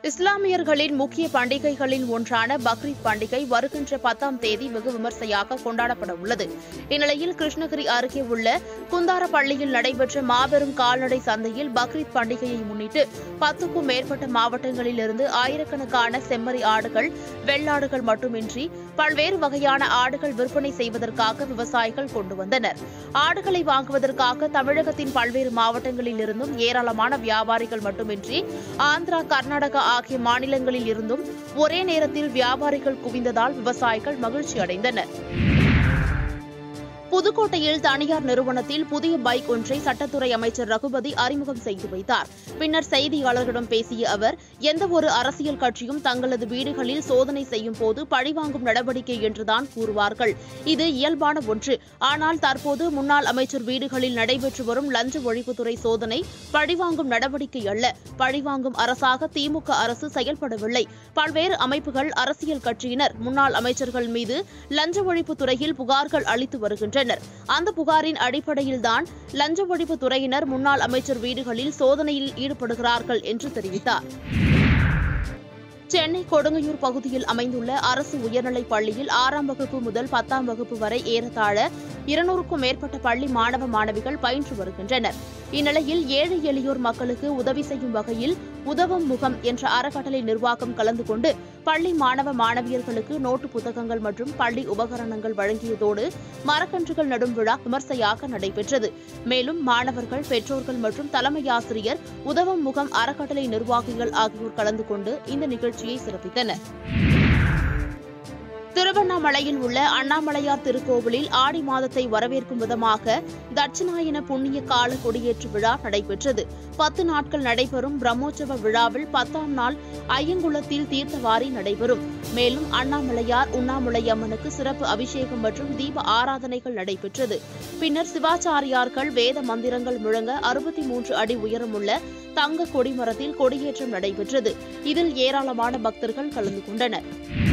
இஸ்லாமியர்களின் முக்கிய பண்டிகைகளில் ஒன்றான பக்ரீத் பண்டிகை வருகின்ற பத்தாம் தேதி வெகு விமர்சையாக கொண்டாடப்பட உள்ளது இந்நிலையில் கிருஷ்ணகிரி அருகே உள்ள குந்தாரப்பள்ளியில் நடைபெற்ற மாபெரும் கால்நடை சந்தையில் பக்ரீத் பண்டிகையை முன்னிட்டு பத்துக்கும் மேற்பட்ட மாவட்டங்களில் இருந்து ஆயிரக்கணக்கான செம்மறி ஆடுகள் வெள்ளாடுகள் மட்டுமின்றி பல்வேறு வகையான ஆடுகள் விற்பனை செய்வதற்காக விவசாயிகள் கொண்டு வந்தனர் ஆடுகளை வாங்குவதற்காக தமிழகத்தின் பல்வேறு மாவட்டங்களில் இருந்தும் ஏராளமான வியாபாரிகள் மட்டுமின்றி ஆந்திரா கர்நாடகா ஆகிய மாநிலங்களில் இருந்தும் ஒரே நேரத்தில் வியாபாரிகள் குவிந்ததால் விவசாயிகள் மகிழ்ச்சி அடைந்தனர் புதுக்கோட்டையில் தனியார் நிறுவனத்தில் புதிய பைக் ஒன்றை சட்டத்துறை அமைச்சர் ரகுபதி அறிமுகம் செய்து வைத்தார் பின்னர் செய்தியாளர்களிடம் பேசிய அவர் எந்தவொரு அரசியல் கட்சியும் தங்களது வீடுகளில் சோதனை செய்யும் போது பழிவாங்கும் நடவடிக்கை என்றுதான் கூறுவார்கள் இது இயல்பான ஒன்று ஆனால் தற்போது முன்னாள் அமைச்சர் வீடுகளில் நடைபெற்று வரும் லஞ்ச ஒழிப்புத்துறை சோதனை பழிவாங்கும் நடவடிக்கை அல்ல பழிவாங்கும் அரசாக திமுக அரசு செயல்படவில்லை பல்வேறு அமைப்புகள் அரசியல் கட்சியினர் முன்னாள் அமைச்சர்கள் மீது லஞ்ச ஒழிப்புத் துறையில் புகார்கள் அளித்து வருகின்றனர் அந்த புகாரின் அடிப்படையில்தான் லஞ்ச ஒழிப்புத் துறையினர் முன்னாள் அமைச்சர் வீடுகளில் சோதனையில் ஈடுபடுகிறார்கள் என்று தெரிவித்தார் சென்னை கொடுங்கையூர் பகுதியில் அமைந்துள்ள அரசு உயர்நிலைப் பள்ளியில் ஆறாம் வகுப்பு முதல் பத்தாம் வகுப்பு வரை ஏறத்தாழ இருநூறுக்கும் மேற்பட்ட பள்ளி மாணவ மாணவிகள் பயின்று வருகின்றனர் இந்நிலையில் ஏழை எளியோர் மக்களுக்கு உதவி செய்யும் வகையில் உதவும் முகம் என்ற அறக்கட்டளை நிர்வாகம் கலந்து கொண்டு பள்ளி மாணவ மாணவியர்களுக்கு நோட்டு புத்தகங்கள் மற்றும் பள்ளி உபகரணங்கள் வழங்கியதோடு மரக்கன்றுகள் நடும் விழா விமர்சையாக நடைபெற்றது மேலும் மாணவர்கள் பெற்றோர்கள் மற்றும் தலைமை ஆசிரியர் உதவும் முகம் அறக்கட்டளை நிர்வாகிகள் ஆகியோர் கலந்து கொண்டு இந்த நிகழ்ச்சியை சிறப்பித்தனர் திருவண்ணாமலையில் உள்ள அண்ணாமலையார் திருக்கோவிலில் ஆடி மாதத்தை வரவேற்கும் விதமாக தட்சிணாயன புண்ணிய கால கொடியேற்று விழா நடைபெற்றது பத்து நாட்கள் நடைபெறும் பிரம்மோற்சவ விழாவில் பத்தாம் நாள் ஐயங்குளத்தில் தீர்த்தவாரி நடைபெறும் மேலும் அண்ணாமலையார் உண்ணாமுலை அம்மனுக்கு சிறப்பு அபிஷேகம் மற்றும் தீப ஆராதனைகள் நடைபெற்றது பின்னர் சிவாச்சாரியார்கள் வேத மந்திரங்கள் முழங்க அறுபத்தி மூன்று அடி உயரமுள்ள தங்க கொடிமரத்தில் கொடியேற்றம் நடைபெற்றது இதில் ஏராளமான பக்தர்கள் கலந்து கொண்டனர்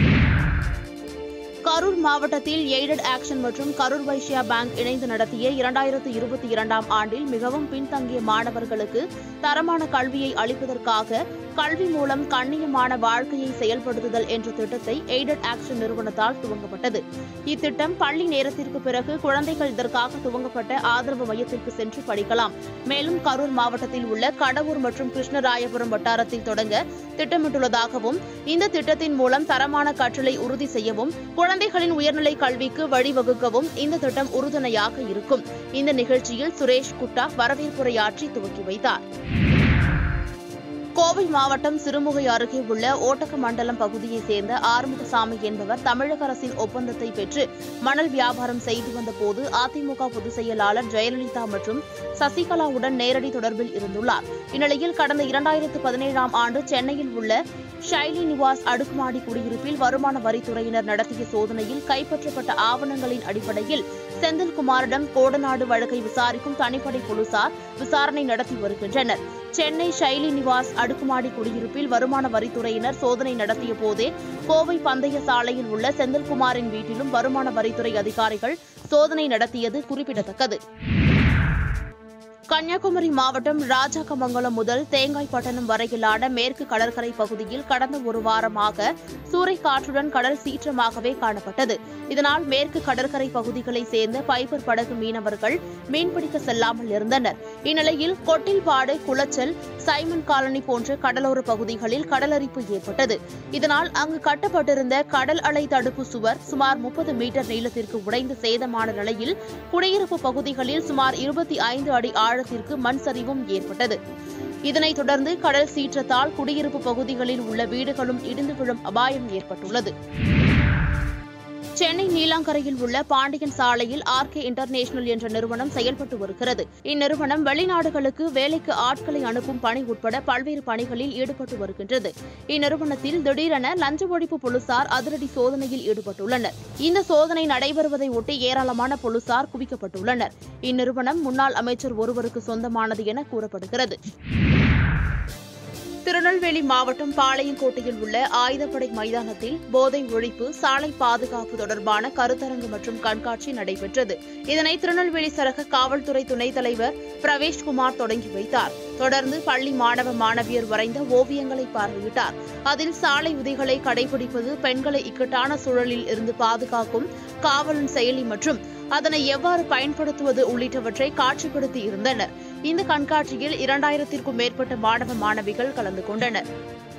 கரூர் மாவட்டத்தில் எய்டட் ஆக்ஷன் மற்றும் கரூர் வைஷ்யா பேங்க் இணைந்து நடத்திய இரண்டாயிரத்து இருபத்தி இரண்டாம் ஆண்டில் மிகவும் பின்தங்கிய மாணவர்களுக்கு தரமான கல்வியை அளிப்பதற்காக கல்வி மூலம் கண்ணியமான வாழ்க்கையை செயல்படுத்துதல் என்ற திட்டத்தை எய்டட் ஆக்ஷன் நிறுவனத்தால் துவங்கப்பட்டது இத்திட்டம் பள்ளி நேரத்திற்கு பிறகு குழந்தைகள் இதற்காக துவங்கப்பட்ட ஆதரவு மையத்திற்கு சென்று படிக்கலாம் மேலும் கரூர் மாவட்டத்தில் உள்ள கடவூர் மற்றும் கிருஷ்ணராயபுரம் வட்டாரத்தில் தொடங்க திட்டமிட்டுள்ளதாகவும் இந்த திட்டத்தின் மூலம் தரமான கற்றலை உறுதி செய்யவும் குழந்தைகளின் உயர்நிலை கல்விக்கு வழிவகுக்கவும் இந்த திட்டம் உறுதுணையாக இருக்கும் இந்த நிகழ்ச்சியில் சுரேஷ் குட்டா வரவேற்புரையாற்றி துவக்கி வைத்தார் கோவை மாவட்டம் சிறுமுகை அருகே உள்ள ஓட்டக்கமண்டலம் பகுதியைச் சேர்ந்த ஆறுமுகசாமி என்பவர் தமிழக அரசின் ஒப்பந்தத்தை பெற்று மணல் வியாபாரம் செய்து வந்தபோது அதிமுக பொதுச் செயலாளர் ஜெயலலிதா மற்றும் சசிகலாவுடன் நேரடி தொடர்பில் இருந்துள்ளார் இந்நிலையில் கடந்த இரண்டாயிரத்து பதினேழாம் ஆண்டு சென்னையில் உள்ள ஷைலி நிவாஸ் அடுக்குமாடி குடியிருப்பில் வருமான வரித்துறையினர் நடத்திய சோதனையில் கைப்பற்றப்பட்ட ஆவணங்களின் அடிப்படையில் செந்தில்குமாரிடம் கோடநாடு வழக்கை விசாரிக்கும் தனிப்படை போலீசார் விசாரணை நடத்தி வருகின்றனர் சென்னை ஷைலி நிவாஸ் அடுக்குமாடி குடியிருப்பில் வருமான வரித்துறையினர் சோதனை நடத்திய போதே கோவை பந்தய சாலையில் உள்ள செந்தில்குமாரின் வீட்டிலும் வருமான வரித்துறை அதிகாரிகள் சோதனை நடத்தியது குறிப்பிடத்தக்கது கன்னியாகுமரி மாவட்டம் ராஜாக்கமங்கலம் முதல் தேங்காய்பட்டணம் வரையிலான மேற்கு கடற்கரை பகுதியில் கடந்த ஒரு வாரமாக சூறைக்காற்றுடன் கடல் சீற்றமாகவே காணப்பட்டது இதனால் மேற்கு கடற்கரை பகுதிகளைச் சேர்ந்த பைபர் படகு மீனவர்கள் மீன்பிடிக்க செல்லாமல் இருந்தனர் இந்நிலையில் கொட்டில்பாடு குளச்சல் சைமன் காலனி போன்ற கடலோர பகுதிகளில் கடலரிப்பு ஏற்பட்டது இதனால் அங்கு கட்டப்பட்டிருந்த கடல் அலை தடுப்பு சுவர் சுமார் முப்பது மீட்டர் நீளத்திற்கு உடைந்து சேதமான நிலையில் குடியிருப்பு பகுதிகளில் சுமார் இருபத்தி ஐந்து அடி ஆழத்திற்கு மண் சரிவும் ஏற்பட்டது இதனைத் தொடர்ந்து கடல் சீற்றத்தால் குடியிருப்பு பகுதிகளில் உள்ள வீடுகளும் இடிந்து விழும் அபாயம் ஏற்பட்டுள்ளது சென்னை நீலாங்கரையில் உள்ள பாண்டியன் சாலையில் ஆர்கே இன்டர்நேஷனல் என்ற நிறுவனம் செயல்பட்டு வருகிறது இந்நிறுவனம் வெளிநாடுகளுக்கு வேலைக்கு ஆட்களை அனுப்பும் பணி உட்பட பல்வேறு பணிகளில் ஈடுபட்டு வருகின்றது இந்நிறுவனத்தில் திடீரென லஞ்ச ஒழிப்பு போலீசார் அதிரடி சோதனையில் ஈடுபட்டுள்ளனர் இந்த சோதனை நடைபெறுவதை ஒட்டி ஏராளமான போலீசார் குவிக்கப்பட்டுள்ளனர் இந்நிறுவனம் முன்னாள் அமைச்சர் ஒருவருக்கு சொந்தமானது என கூறப்படுகிறது திருநெல்வேலி மாவட்டம் பாளையங்கோட்டையில் உள்ள ஆயுதப்படை மைதானத்தில் போதை ஒழிப்பு சாலை பாதுகாப்பு தொடர்பான கருத்தரங்கு மற்றும் கண்காட்சி நடைபெற்றது இதனை திருநெல்வேலி சரக காவல்துறை துணைத் தலைவர் பிரவேஷ்குமார் தொடங்கி வைத்தார் தொடர்ந்து பள்ளி மாணவ மாணவியர் வரைந்த ஓவியங்களை பார்வையிட்டார் அதில் சாலை விதிகளை கடைபிடிப்பது பெண்களை இக்கட்டான சூழலில் இருந்து பாதுகாக்கும் காவலன் செயலி மற்றும் அதனை எவ்வாறு பயன்படுத்துவது உள்ளிட்டவற்றை காட்சிப்படுத்தி இருந்தனர் இந்த கண்காட்சியில் இரண்டாயிரத்திற்கும் மேற்பட்ட மாணவ மாணவிகள் கலந்து கொண்டனர்